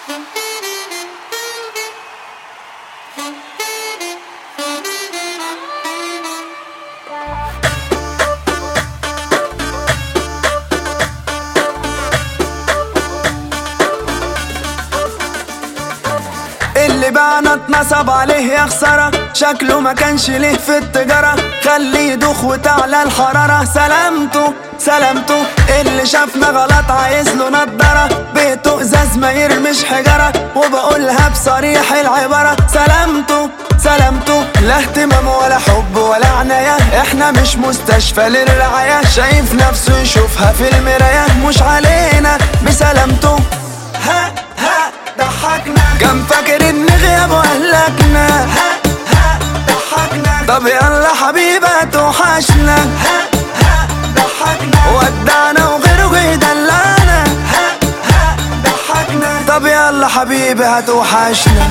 اللي بانا اتنصب عليه يا خسارة شكله ما كانش ليه في التجارة خليه يدوخ وتعلى الحرارة سلامته سلامته اللي شافنا غلط عايز له نضارة بيته ازاز ما يرمش حجرة وبقولها بصريح العبارة سلامته سلامته لا اهتمام ولا حب ولا عناية احنا مش مستشفى للرعاية شايف نفسه يشوفها في المراية مش علينا بسلامته ها ها ضحكنا كان فاكر ان غيابه اهلكنا ها ها ضحكنا طب يلا حبيبة توحشنا ها ها ضحكنا ودعنا وغيره جه يدلعنا ها ها ضحكنا طب يلا حبيبي هتوحشنا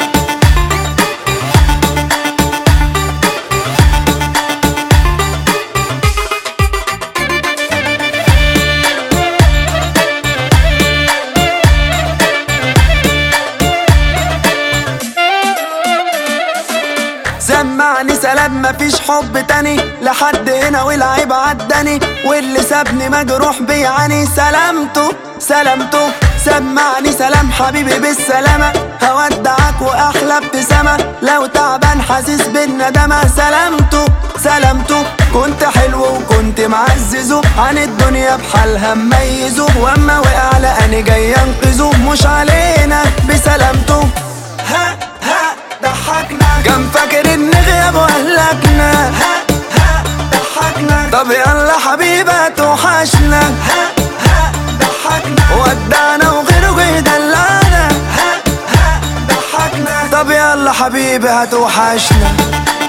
سمعني سلام مفيش حب تاني لحد هنا والعيب عداني واللي سابني مجروح بيعاني سلامته سلامته سمعني سلام حبيبي بالسلامة هودعك وأحلى ابتسامة لو تعبان حاسس بالندامة سلامته سلامته كنت حلو وكنت معززه عن الدنيا بحالها مميزه واما وقع لقاني جاي انقذه مش علينا بسلامته ها ها ضحكنا كان فاكر ان غيابه اهلكنا ها ها ضحكنا طب يلا حبيبة توحشنا ها ها ضحكنا ودعنا وغيره جه يدلعنا ها ها ضحكنا طب يلا حبيبي هتوحشنا